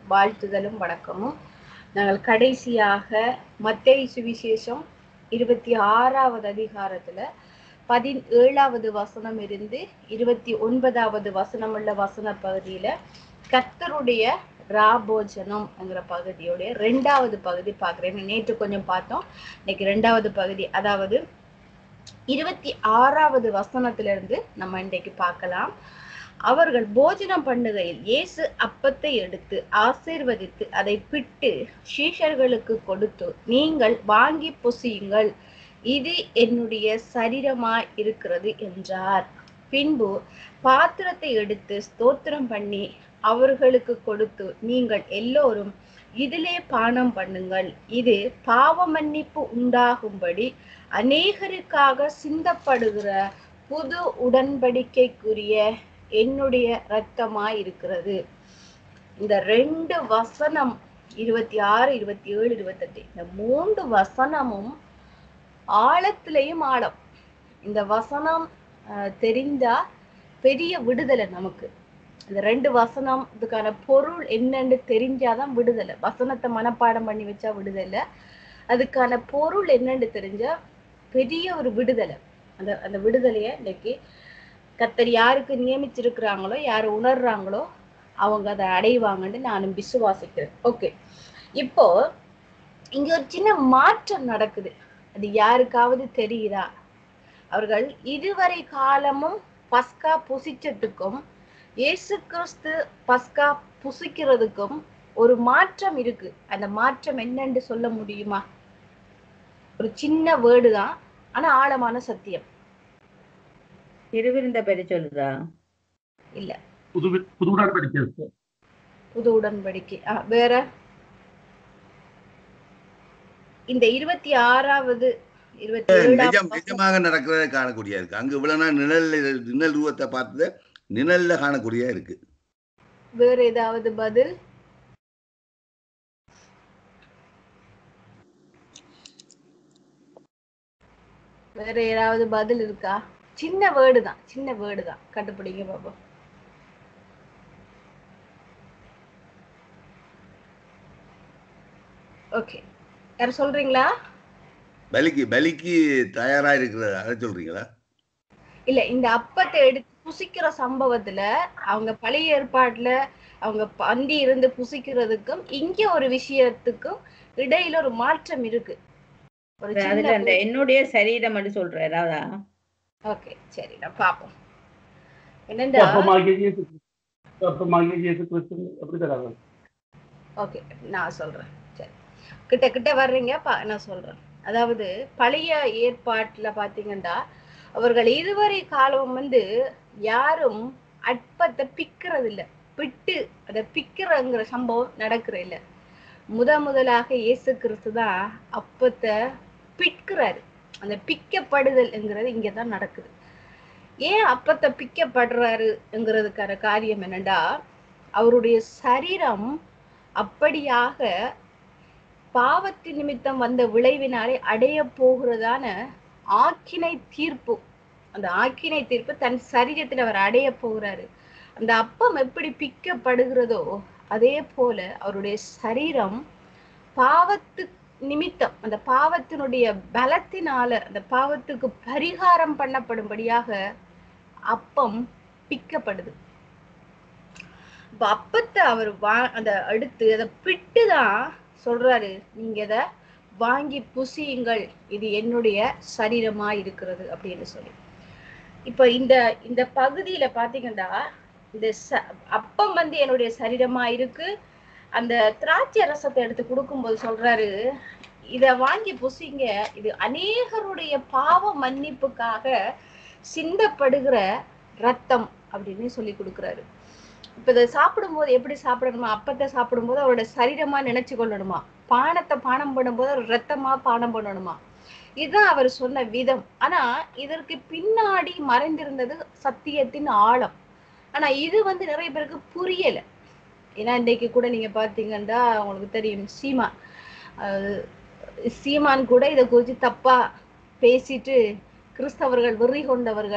வாழ்த்துதலும் வணக்கமும் நாங்கள் கடைசியாக மத்தேயு சுவிசேஷம் இருபத்தி ஆறாவது அதிகாரத்துல பதினேழாவது வசனம் இருந்து இருபத்தி ஒன்பதாவது வசனம் உள்ள வசன பகுதியில கர்த்தருடைய ராபோஜனம் என்கிற பகுதியுடைய ரெண்டாவது பகுதி பார்க்கிறேன் நேற்று கொஞ்சம் பார்த்தோம் இன்னைக்கு ரெண்டாவது பகுதி அதாவது இருபத்தி ஆறாவது வசனத்திலிருந்து நம்ம இன்றைக்கு பார்க்கலாம் அவர்கள் போஜனம் பண்ணுகையில் இயேசு அப்பத்தை எடுத்து ஆசீர்வதித்து அதை பிட்டு சீஷர்களுக்கு கொடுத்து நீங்கள் வாங்கி புசியுங்கள் இது என்னுடைய சரீரமாய் இருக்கிறது என்றார் பின்பு பாத்திரத்தை எடுத்து ஸ்தோத்திரம் பண்ணி அவர்களுக்கு கொடுத்து நீங்கள் எல்லோரும் இதிலே பானம் பண்ணுங்கள் இது பாவ மன்னிப்பு உண்டாகும்படி அநேகருக்காக சிந்தப்படுகிற புது உடன்படிக்கைக்குரிய என்னுடைய இரத்தமாய் இருக்கிறது இந்த ரெண்டு வசனம் இருபத்தி ஆறு இருபத்தி ஏழு இருபத்தெட்டு இந்த மூன்று வசனமும் ஆழத்திலையும் ஆழம் இந்த வசனம் அஹ், தெரிந்தா பெரிய விடுதலை நமக்கு இந்த ரெண்டு வசனம் இதுக்கான பொருள் என்னன்னு தெரிஞ்சாதான் விடுதலை வசனத்தை மனப்பாடம் பண்ணி வச்சா விடுதலை அதுக்கான பொருள் என்னன்னு தெரிஞ்சா பெரிய ஒரு விடுதலை அந்த அந்த விடுதலையை இன்னைக்கு கத்தர் யாருக்கு நியமிச்சிருக்கிறாங்களோ யார் உணர்றாங்களோ அவங்க அதை அடைவாங்கன்னு நானும் விசுவாசிக்கிறேன் ஓகே இப்போ இங்க ஒரு சின்ன மாற்றம் நடக்குது அது யாருக்காவது தெரியுதா அவர்கள் இதுவரை காலமும் பஸ்கா புசிச்சதுக்கும் இயேசு கிறிஸ்து பஸ்கா புசிக்கிறதுக்கும் ஒரு மாற்றம் இருக்கு அந்த மாற்றம் என்னன்னு சொல்ல முடியுமா ஒரு சின்ன வேர்டு தான் ஆனா ஆழமான சத்தியம் திருவிருந்த பெரு சொல்லுதா இல்ல புது புது உடன்படிக்கை புது உடன்படிக்கை ஆ, வேற இந்த இருபத்தி ஆறாவது இருபத்தி நிஜம் ஏழாம் நிஜமாக நடக்கிறத காணக்கூடிய இருக்கு அங்க இவ்வளவு நாள் நிழல் நிழல் உருவத்தை பார்த்தது நிழல்ல காணக்கூடிய இருக்கு வேற ஏதாவது பதில் வேற ஏதாவது பதில் இருக்கா சின்ன வேர்டு தான் சின்ன வேர்டு தான் கண்டுபிடிங்க பாப்போம் ஓகே யார் சொல்றீங்களா பலிக்கு பலிக்கு தயாரா இருக்கிறது அதை சொல்றீங்களா இல்ல இந்த அப்பத்தை எடுத்து புசிக்கிற சம்பவத்துல அவங்க பழைய ஏற்பாட்டுல அவங்க பந்தி இருந்து புசிக்கிறதுக்கும் இங்க ஒரு விஷயத்துக்கும் இடையில ஒரு மாற்றம் இருக்கு ஒரு அதுல சின்ன அந்த என்னுடைய சரீரம் மட்டும் சொல்றேன் அதாவது ஓகே சரி நான் பாப்போம் என்னண்டா அப்பமாகிய இயேசு கிறிஸ்து அப்பமாகிய இயேசு கிறிஸ்து அப்படி தராங்க ஓகே நான் சொல்றேன் சரி கிட்ட கிட்ட வர்றீங்க பா நான் சொல்றேன் அதாவது பழைய ஏற்பாட்டுல பாத்தீங்கன்னா அவர்கள் இதுவரை காலம் வந்து யாரும் அற்பத்தை பிக்கிறது இல்ல பிட்டு அதை பிக்கிறங்கிற சம்பவம் நடக்கிற இல்ல முத முதலாக இயேசு கிறிஸ்து தான் அப்பத்தை பிக்கிறாரு அந்த பிக்கப்படுதல்ங்கிறது இங்கதான் நடக்குது ஏன் அப்பத்தை பிக்கப்படுறாருங்கிறதுக்கான காரியம் என்னண்டா அவருடைய சரீரம் அப்படியாக பாவத்து நிமித்தம் வந்த விளைவினாலே அடைய போகிறதான ஆக்கினை தீர்ப்பு அந்த ஆக்கினை தீர்ப்பு தன் சரீரத்தில் அவர் அடைய போகிறாரு அந்த அப்பம் எப்படி பிக்கப்படுகிறதோ அதே போல அவருடைய சரீரம் பாவத்து நிமித்தம் அந்த பாவத்தினுடைய பலத்தினால அந்த பாவத்துக்கு பரிகாரம் பண்ணப்படும்படியாக அப்பம் பிக்கப்படுது இப்ப அப்பத்தை அவர் வா அந்த அடுத்து அதை பிட்டுதான் சொல்றாரு நீங்க இத வாங்கி புசியுங்கள் இது என்னுடைய சரீரமா இருக்கிறது அப்படின்னு சொல்லி இப்ப இந்த இந்த பகுதியில பாத்தீங்கன்னா இந்த ச- அப்பம் வந்து என்னுடைய சரீரமா இருக்கு அந்த திராட்சை ரசத்தை எடுத்து கொடுக்கும்போது சொல்றாரு இத வாங்கி புசிங்க இது அநேகருடைய பாவ மன்னிப்புக்காக சிந்தப்படுகிற ரத்தம் அப்படின்னு சொல்லி கொடுக்குறாரு இப்ப இதை சாப்பிடும்போது எப்படி சாப்பிடணுமா அப்பத்தை சாப்பிடும்போது அவரோட சரீரமா நினைச்சு கொள்ளணுமா பானத்தை பானம் பண்ணும்போது அவர் ரத்தமா பானம் பண்ணணுமா இதுதான் அவர் சொன்ன விதம் ஆனா இதற்கு பின்னாடி மறைந்திருந்தது சத்தியத்தின் ஆழம் ஆனா இது வந்து நிறைய பேருக்கு புரியல ஏன்னா இன்னைக்கு கூட நீங்க பாத்தீங்கன்னா உங்களுக்கு தெரியும் சீமா அஹ் சீமான் கூட இதை குறித்து தப்பா பேசிட்டு கிறிஸ்தவர்கள் வெறி கொண்டவர்கள்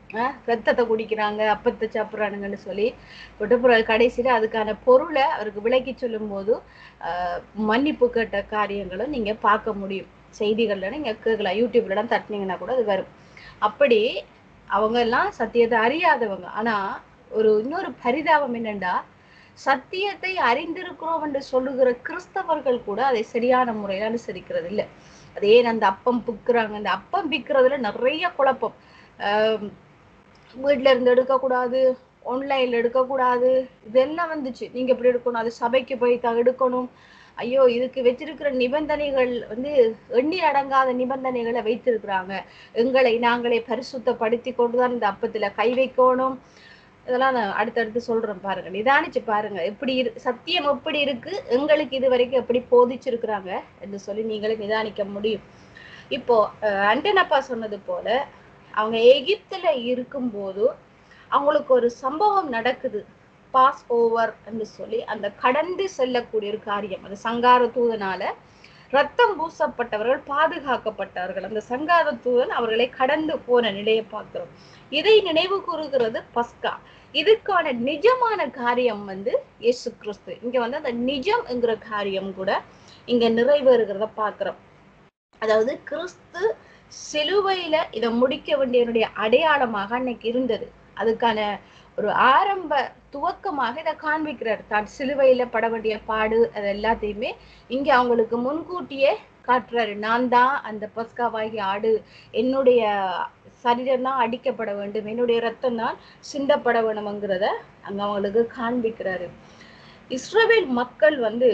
ஆஹ் ரத்தத்தை குடிக்கிறாங்க அப்பத்தை சாப்பிட்றானுங்கன்னு சொல்லி விட்டுப்புற கடைசியில அதுக்கான பொருளை அவருக்கு விளக்கி சொல்லும் போது ஆஹ் மன்னிப்பு கேட்ட காரியங்களும் நீங்க பார்க்க முடியும் செய்திகள்ல நீங்க கேட்கலாம் யூடியூப்ல எல்லாம் தட்டினீங்கன்னா கூட அது வரும் அப்படி அவங்க எல்லாம் சத்தியத்தை அறியாதவங்க ஆனா ஒரு இன்னொரு பரிதாபம் என்னண்டா சத்தியத்தை அறிந்திருக்கிறோம் என்று சொல்லுகிற கிறிஸ்தவர்கள் கூட அதை சரியான முறையில அனுசரிக்கிறது இல்லை அதே அந்த அப்பம் பிக்குறாங்க அந்த அப்பம் பிக்கிறதுல நிறைய குழப்பம் ஆஹ் வீட்ல இருந்து எடுக்கக்கூடாது ஆன்லைன்ல எடுக்கக்கூடாது இதெல்லாம் வந்துச்சு நீங்க இப்படி எடுக்கணும் அது சபைக்கு போய் தான் எடுக்கணும் ஐயோ இதுக்கு வச்சிருக்கிற நிபந்தனைகள் வந்து எண்ணி அடங்காத நிபந்தனைகளை வைத்திருக்கிறாங்க எங்களை நாங்களே பரிசுத்தப்படுத்தி கொண்டுதான் இந்த அப்பத்துல கை வைக்கணும் இதெல்லாம் நான் அடுத்தடுத்து சொல்றேன் பாருங்க நிதானிச்சு பாருங்க எப்படி இரு சத்தியம் எப்படி இருக்கு எங்களுக்கு இது வரைக்கும் எப்படி போதிச்சிருக்கிறாங்க என்று சொல்லி நீங்களே நிதானிக்க முடியும் இப்போ அஹ், அண்டனப்பா சொன்னது போல அவங்க எகிப்துல இருக்கும்போது அவங்களுக்கு ஒரு சம்பவம் நடக்குது பாஸ் ஓவர் என்று சொல்லி அந்த கடந்து செல்லக்கூடிய ஒரு காரியம் அந்த சங்கார தூதனால ரத்தம் பூசப்பட்டவர்கள் பாதுகாக்கப்பட்டார்கள் அந்த சங்கார தூதன் அவர்களை கடந்து போன நிலையை பார்க்கிறோம் இதை நினைவு கூறுகிறது பஸ்கா இதுக்கான நிஜமான காரியம் வந்து இயேசு கிறிஸ்து இங்க வந்து அந்த நிஜம் என்கிற காரியம் கூட இங்க நிறைவேறுகிறத பார்க்கிறோம் அதாவது கிறிஸ்து சிலுவையில இதை முடிக்க வேண்டியவனுடைய அடையாளமாக அன்னைக்கு இருந்தது அதுக்கான ஒரு ஆரம்ப துவக்கமாக இதை காண்பிக்கிறார் தான் சிலுவையில பட வேண்டிய பாடு அது எல்லாத்தையுமே இங்க அவங்களுக்கு முன்கூட்டியே காட்டுறாரு நான் தான் அந்த பஸ்காவாகி ஆடு என்னுடைய சரீரம் தான் அடிக்கப்பட வேண்டும் என்னுடைய ரத்தம் தான் சிந்தப்பட வேணும்ங்கிறத அங்க அவங்களுக்கு காண்பிக்கிறாரு இஸ்ரவேல் மக்கள் வந்து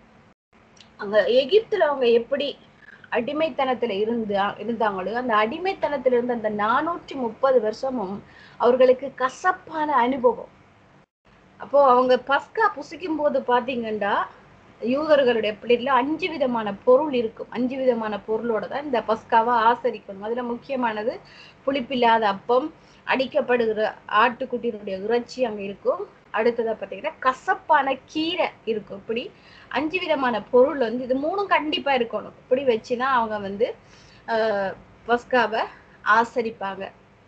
அங்க எகிப்துல அவங்க எப்படி அடிமைத்தனத்துல இருந்து இருந்தாங்களோ அந்த அடிமைத்தனத்துல இருந்த அந்த நானூற்றி முப்பது வருஷமும் அவர்களுக்கு கசப்பான அனுபவம் அப்போ அவங்க பஸ்கா புசிக்கும் போது பாத்தீங்கன்னா யூதர்களுடைய பிள்ளைல அஞ்சு விதமான பொருள் இருக்கும் அஞ்சு விதமான பொருளோட தான் இந்த பஸ்காவை ஆசரிக்கணும் அதுல முக்கியமானது புளிப்பில்லாத அப்பம் அடிக்கப்படுகிற ஆட்டுக்குட்டியினுடைய இறைச்சி அங்க இருக்கும் அடுத்ததா பாத்தீங்கன்னா கசப்பான கீரை இருக்கும் இப்படி அஞ்சு விதமான பொருள் வந்து இது மூணும் கண்டிப்பா இருக்கணும் இப்படி வச்சுதான் அவங்க வந்து ஆஹ் பஸ்காவை ஆசரிப்பாங்க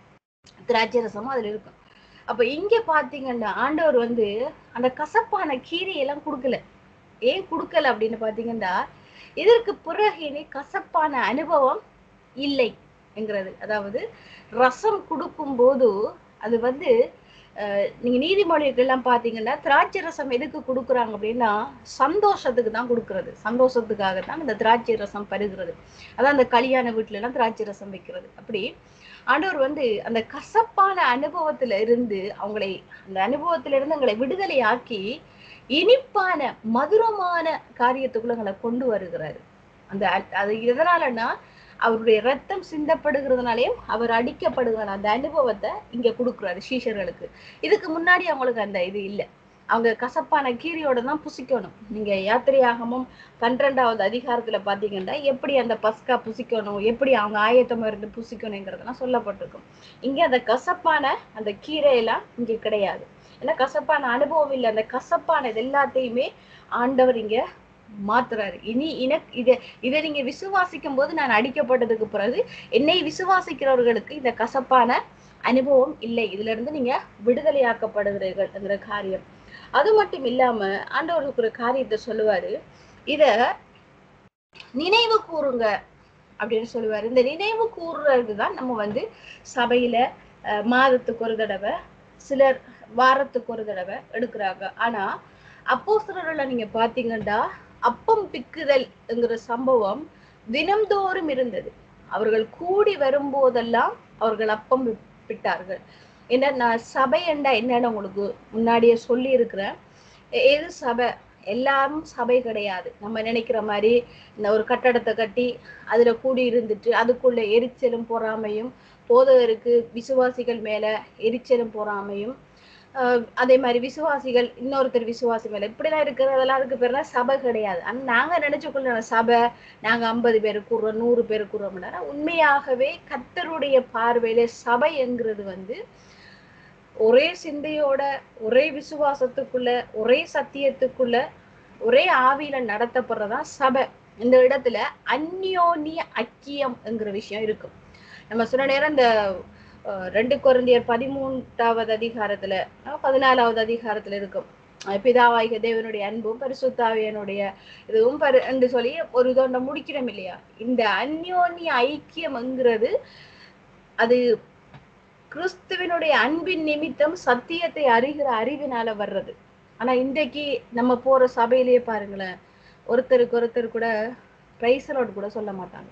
திராட்சை ரசமும் அதுல இருக்கும் அப்ப இங்க பாத்தீங்கன்னா ஆண்டவர் வந்து அந்த கசப்பான கீரையெல்லாம் கொடுக்கல ஏன் கொடுக்கல அப்படின்னு பாத்தீங்கன்னா இதற்கு பிறகு இனி கசப்பான அனுபவம் இல்லை என்கிறது அதாவது ரசம் கொடுக்கும் போது அது வந்து அஹ், நீங்க நீதிமொழிகள் எல்லாம் பாத்தீங்கன்னா திராட்சை ரசம் எதுக்கு கொடுக்குறாங்க அப்படின்னா சந்தோஷத்துக்கு தான் கொடுக்கறது சந்தோஷத்துக்காக தான் இந்த திராட்சை ரசம் பருகிறது அதான் அந்த கல்யாண வீட்டுல எல்லாம் திராட்சை ரசம் வைக்கிறது அப்படி ஆண்டவர் வந்து அந்த கசப்பான அனுபவத்துல இருந்து அவங்களை அந்த அனுபவத்துல இருந்து எங்களை விடுதலையாக்கி இனிப்பான மதுரமான காரியத்துக்குள்ள எங்களை கொண்டு வருகிறாரு அந்த அ- அது எதனாலன்னா அவருடைய ரத்தம் சிந்தப்படுகிறதுனாலையும் அவர் அடிக்கப்படுகிற அந்த அனுபவத்தை இங்க கொடுக்குறாரு சீஷர்களுக்கு இதுக்கு முன்னாடி அவங்களுக்கு அந்த இது இல்லை அவங்க கசப்பான கீரியோட தான் புசிக்கணும் நீங்க யாத்திரையாகமும் பன்னிரெண்டாவது அதிகாரத்துல பாத்தீங்கன்னா எப்படி அந்த பஸ்கா புசிக்கணும் எப்படி அவங்க ஆயத்தமா இருந்து புசிக்கணுங்கிறதெல்லாம் சொல்லப்பட்டிருக்கும் இங்க அந்த கசப்பான அந்த கீரையெல்லாம் இங்க கிடையாது ஏன்னா கசப்பான அனுபவம் இல்லை அந்த கசப்பான இது எல்லாத்தையுமே ஆண்டவர் இங்க மாத்துறாரு இனி இனக் இத இதை நீங்க விசுவாசிக்கும் போது நான் அடிக்கப்பட்டதுக்கு பிறகு என்னை விசுவாசிக்கிறவர்களுக்கு இந்த கசப்பான அனுபவம் இல்லை இதுல இருந்து நீங்க விடுதலையாக்கப்படுகிறீர்கள்ங்கிற காரியம் அது மட்டும் இல்லாம ஆண்டவருக்கு ஒரு காரியத்தை சொல்லுவாரு இத நினைவு கூறுங்க அப்படின்னு சொல்லுவாரு இந்த நினைவு கூறுறது தான் நம்ம வந்து சபையில அஹ், மாதத்துக்கு ஒரு தடவை சிலர் வாரத்துக்கு ஒரு தடவை எடுக்கிறாங்க ஆனா அப்போஸ்தலர்ல நீங்க பாத்தீங்கன்னா அப்பம் பிக்குதல்ங்கிற சம்பவம் தினம்தோறும் இருந்தது அவர்கள் கூடி வரும்போதெல்லாம் அவர்கள் அப்பம் பி- பிட்டார்கள் ஏன்னா நான் சபை என்றா என்னன்னு உங்களுக்கு முன்னாடியே சொல்லி இருக்கிறேன் எது சபை எல்லாரும் சபை கிடையாது நம்ம நினைக்கிற மாதிரி இந்த ஒரு கட்டடத்தை கட்டி அதுல கூடி இருந்துட்டு அதுக்குள்ள எரிச்சலும் பொறாமையும் போதகருக்கு விசுவாசிகள் மேல எரிச்சலும் பொறாமையும் ஆஹ் அதே மாதிரி விசுவாசிகள் இன்னொருத்தர் விசுவாசி மேல இப்படிலாம் இருக்கிறதெல்லாம் அதுக்கு பேர் தான் சபை கிடையாது ஆனா நாங்க நினைச்சுக்கொள்ள சபை நாங்க ஐம்பது பேர் கூடுறோம் நூறு பேர் கூடுறோம்னா உண்மையாகவே கர்த்தருடைய பார்வையில சபை என்கிறது வந்து ஒரே சிந்தையோட ஒரே விசுவாசத்துக்குள்ள ஒரே சத்தியத்துக்குள்ள ஒரே ஆவியில நடத்தப்படுறதா சபை இந்த இடத்துல அந்யோன்ய ஐக்கியம் என்கிற விஷயம் இருக்கும் நம்ம சில நேரம் இந்த அஹ், ரெண்டு குழந்தையர் பதிமூன்றாவது அதிகாரத்துல அஹ், பதினாலாவது அதிகாரத்துல இருக்கும் அஹ், பிதாவாகிய தேவனுடைய அன்பும் பரிசுத்தாவியனுடைய இதுவும் பரி என்று சொல்லி ஒரு இதோட முடிக்கிறோம் இல்லையா இந்த அந்யோன்ய ஐக்கியம்ங்கிறது அது கிறிஸ்துவினுடைய அன்பின் நிமித்தம் சத்தியத்தை அறிகிற அறிவினால வர்றது ஆனா இன்றைக்கு நம்ம போற சபையிலேயே பாருங்களேன் ஒருத்தருக்கு ஒருத்தர் கூட பிரைசலோடு கூட சொல்ல மாட்டாங்க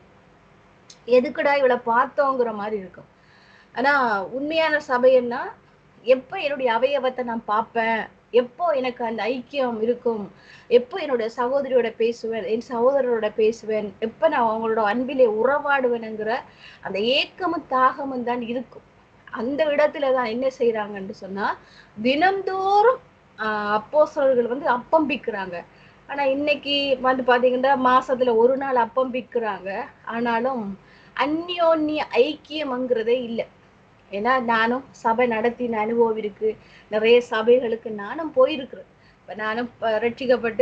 எதுக்குடா இவளை பார்த்தோங்கிற மாதிரி இருக்கும் ஆனா உண்மையான சபைன்னா எப்ப என்னுடைய அவயவத்தை நான் பார்ப்பேன் எப்போ எனக்கு அந்த ஐக்கியம் இருக்கும் எப்போ என்னுடைய சகோதரியோட பேசுவேன் என் சகோதரரோட பேசுவேன் எப்ப நான் அவங்களோட அன்பிலே உறவாடுவேனுங்கிற அந்த ஏக்கமும் தாகமும் தான் இருக்கும் அந்த இடத்துல தான் என்ன செய்யறாங்கன்னு சொன்னா தினம்தோறும் ஆஹ் அப்போஸ்தலர்கள் வந்து அப்பம் பிக்குறாங்க ஆனா இன்னைக்கு வந்து பாத்தீங்கன்னா மாசத்துல ஒரு நாள் அப்பம் பிக்குறாங்க ஆனாலும் அந்யோன்ய ஐக்கியம்ங்கிறதே இல்லை ஏன்னா நானும் சபை நடத்தின அனுபவம் இருக்கு நிறைய சபைகளுக்கு நானும் போயிருக்கிறேன் இப்ப நானும் ப- ரட்சிக்கப்பட்டு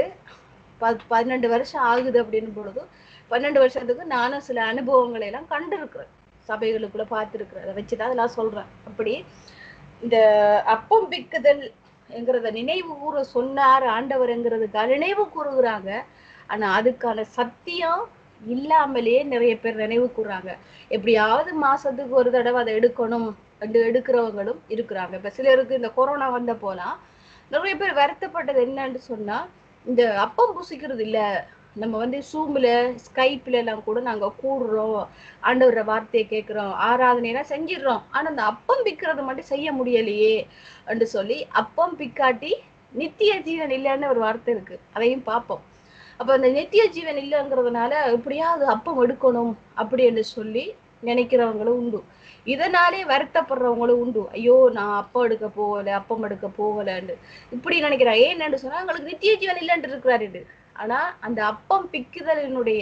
ப பன்னெண்டு வருஷம் ஆகுது அப்படின்னு பொழுது பன்னெண்டு வருஷத்துக்கு நானும் சில அனுபவங்களை எல்லாம் கண்டிருக்கிறேன் சபைகளுக்குள்ள பார்த்துருக்கிறேன் அதை வச்சுதான் அதெல்லாம் சொல்றேன் அப்படி இந்த அப்பம் பிக்குதல் என்கிறத நினைவு கூற சொன்னார் ஆண்டவர்ங்கிறதுக்காக நினைவு கூறுகிறாங்க ஆனா அதுக்கான சத்தியம் இல்லாமலே நிறைய பேர் நினைவு கூறாங்க எப்படியாவது மாசத்துக்கு ஒரு தடவை அதை எடுக்கணும் என்று எடுக்கிறவங்களும் இருக்கிறாங்க இப்ப சிலருக்கு இந்த கொரோனா வந்த போலாம் நிறைய பேர் வருத்தப்பட்டது என்னன்னு சொன்னா இந்த அப்பம் புசிக்கிறது இல்ல நம்ம வந்து சூம்ல ஸ்கைப்ல எல்லாம் கூட நாங்க கூடுறோம் ஆண்டவர வார்த்தையை கேட்கிறோம் ஆராதனை எல்லாம் செஞ்சிடுறோம் ஆனா அந்த அப்பம் பிக்கிறது மட்டும் செய்ய முடியலையே என்று சொல்லி அப்பம் பிக்காட்டி நித்திய ஜீவன் இல்லைன்னு ஒரு வார்த்தை இருக்கு அதையும் பார்ப்போம் அப்ப அந்த நித்திய ஜீவன் இல்லைங்கிறதுனால எப்படியாவது அப்பம் எடுக்கணும் அப்படி என்று சொல்லி நினைக்கிறவங்களும் உண்டு இதனாலே வருத்தப்படுறவங்களும் உண்டு ஐயோ நான் அப்பம் எடுக்க போகல அப்பம் எடுக்க போகலன்னு இப்படி நினைக்கிறாங்க ஏன்னு சொன்னா எங்களுக்கு நித்திய ஜீவன் இல்லைன்னு இருக்கிறாரு ஆனா அந்த அப்பம் பிக்குதலினுடைய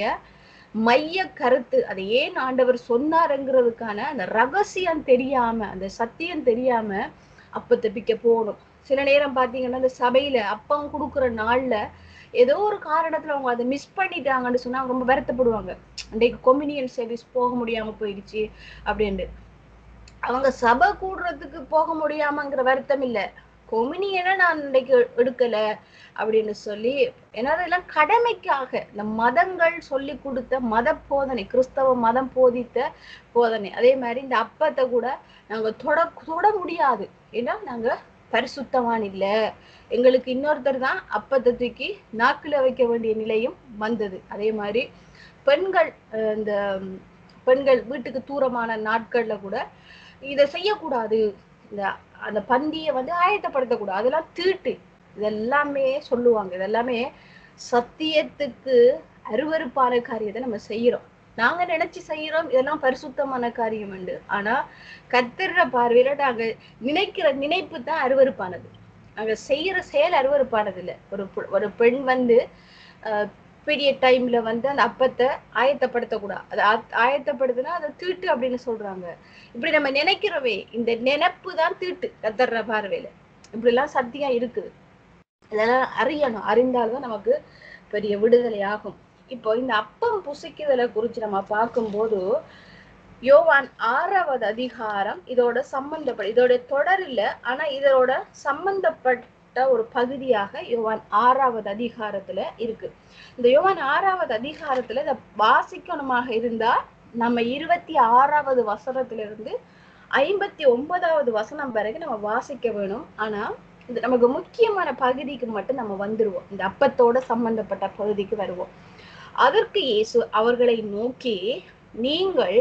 மைய கருத்து அதை ஏன் ஆண்டவர் சொன்னாருங்கிறதுக்கான அந்த ரகசியம் தெரியாம அந்த சத்தியம் தெரியாம அப்பத்தை பிக்க போகணும் சில நேரம் பாத்தீங்கன்னா இந்த சபையில அப்பம் கொடுக்குற நாள்ல ஏதோ ஒரு காரணத்துல அவங்க அதை மிஸ் பண்ணிட்டாங்கன்னு சொன்னா அவங்க ரொம்ப வருத்தப்படுவாங்க அன்றைக்கு கொமினியன் சர்வீஸ் போக முடியாம போயிடுச்சு அப்படின்ட்டு அவங்க சபை கூடுறதுக்கு போக முடியாமங்கிற வருத்தம் இல்ல கொமினியனை நான் இன்னைக்கு எடுக்கல அப்படின்னு சொல்லி ஏன்னா அதெல்லாம் கடமைக்காக இந்த மதங்கள் சொல்லி கொடுத்த மத போதனை கிறிஸ்தவ மதம் போதித்த போதனை அதே மாதிரி இந்த அப்பத்தை கூட நாங்க தொட தொட முடியாது ஏன்னா நாங்க பரிசுத்தவான் இல்ல எங்களுக்கு இன்னொருத்தர் தான் அப்பத்தை தூக்கி நாக்குல வைக்க வேண்டிய நிலையும் வந்தது அதே மாதிரி பெண்கள் அஹ் இந்த ம், பெண்கள் வீட்டுக்கு தூரமான நாட்கள்ல கூட இதை செய்யக்கூடாது இந்த அந்த பந்தியை வந்து ஆயத்தப்படுத்தக்கூடாது அதெல்லாம் தீட்டு இதெல்லாமே சொல்லுவாங்க இதெல்லாமே சத்தியத்துக்கு அருவருப்பான காரியத்தை நம்ம செய்யறோம் நாங்க நினைச்சு செய்யறோம் இதெல்லாம் பரிசுத்தமான காரியம் உண்டு ஆனா கத்திர பார்வையில நாங்க நினைக்கிற நினைப்பு தான் அருவருப்பானது நாங்க செய்யற செயல் அருவருப்பானது இல்ல ஒரு பெ- ஒரு பெண் வந்து அஹ், பெரிய டைம்ல வந்து அந்த அப்பத்தை ஆயத்தப்படுத்தக்கூடாது அதை ஆ- ஆயத்தப்படுத்தினா அதை தீட்டு அப்படின்னு சொல்றாங்க இப்படி நம்ம நினைக்கிறோமே இந்த நினைப்பு தான் தீட்டு கத்தர்ற பார்வையில இப்படி எல்லாம் சத்தியம் இருக்குது இதெல்லாம் அறியணும் அறிந்தால்தான் நமக்கு பெரிய விடுதலை ஆகும் இப்போ இந்த அப்பம் புசிக்குதலை குறிச்சு நம்ம பார்க்கும்போது யோவான் ஆறாவது அதிகாரம் இதோட சம்பந்தப்பட இதோட தொடர் இல்ல ஆனா இதோட சம்பந்தப்பட்ட ஒரு பகுதியாக யோவான் ஆறாவது அதிகாரத்துல இருக்கு இந்த யோவான் ஆறாவது அதிகாரத்துல இதை வாசிக்கணுமாக இருந்தா நம்ம இருபத்தி ஆறாவது வசனத்துல இருந்து ஐம்பத்தி ஒன்பதாவது வசனம் வரைக்கும் நம்ம வாசிக்க வேணும் ஆனா இது நமக்கு முக்கியமான பகுதிக்கு மட்டும் நம்ம வந்துருவோம் இந்த அப்பத்தோட சம்பந்தப்பட்ட பகுதிக்கு வருவோம் அதற்கு இயேசு அவர்களை நோக்கி நீங்கள்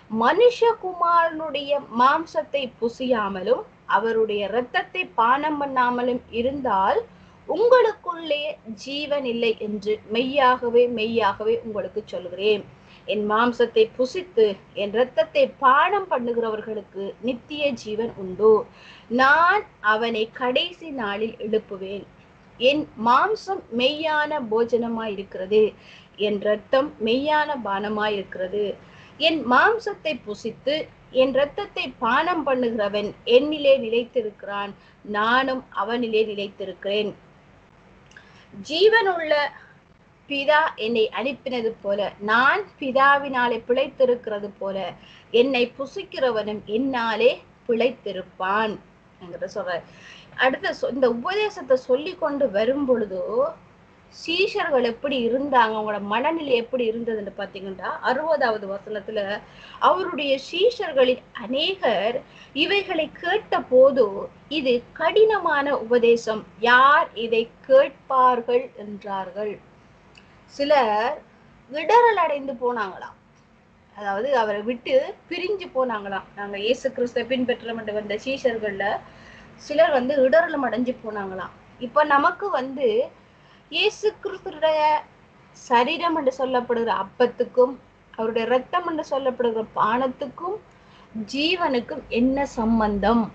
மனுஷகுமாரனுடைய மாம்சத்தை புசியாமலும் அவருடைய இரத்தத்தை பானம் பண்ணாமலும் இருந்தால் உங்களுக்குள்ளே ஜீவன் இல்லை என்று மெய்யாகவே மெய்யாகவே உங்களுக்கு சொல்கிறேன் என் மாம்சத்தை புசித்து என் இரத்தத்தை பானம் பண்ணுகிறவர்களுக்கு நித்திய ஜீவன் உண்டு நான் அவனை கடைசி நாளில் எழுப்புவேன் என் மாம்சம் மெய்யான போஜனமாய் இருக்கிறது என் ரத்தம் மெய்யான பானமாய் இருக்கிறது என் மாம்சத்தை புசித்து என் இரத்தத்தை பானம் பண்ணுகிறவன் என்னிலே நிலைத்திருக்கிறான் நானும் அவனிலே நிலைத்திருக்கிறேன் ஜீவனுள்ள பிதா என்னை அனுப்பினது போல நான் பிதாவினாலே பிழைத்திருக்கிறது போல என்னை புசிக்கிறவனும் என்னாலே பிழைத்திருப்பான் என்கிட்ட சொல்ற அடுத்த சொ- இந்த உபதேசத்தை சொல்லி கொண்டு வரும் பொழுதோ சீஷர்கள் எப்படி இருந்தாங்க அவங்களோட மனநிலை எப்படி இருந்ததுன்னு பாத்தீங்கன்னா அறுபதாவது வசனத்துல அவருடைய சீஷர்களில் அநேகர் இவைகளை கேட்ட போது இது கடினமான உபதேசம் யார் இதை கேட்பார்கள் என்றார்கள் சிலர் இடரல் அடைந்து போனாங்களாம் அதாவது அவரை விட்டு பிரிஞ்சு போனாங்களாம் நாங்க இயேசு கிறிஸ்துவை பின்பற்ற வந்த சீஷர்கள்ல சிலர் வந்து இடரலும் அடைஞ்சு போனாங்களாம் இப்ப நமக்கு வந்து இயேசு கிறிஸ்துடைய சரீரம் என்று சொல்லப்படுகிற அப்பத்துக்கும் அவருடைய ரத்தம் என்று சொல்லப்படுகிற பானத்துக்கும் ஜீவனுக்கும் என்ன சம்பந்தம்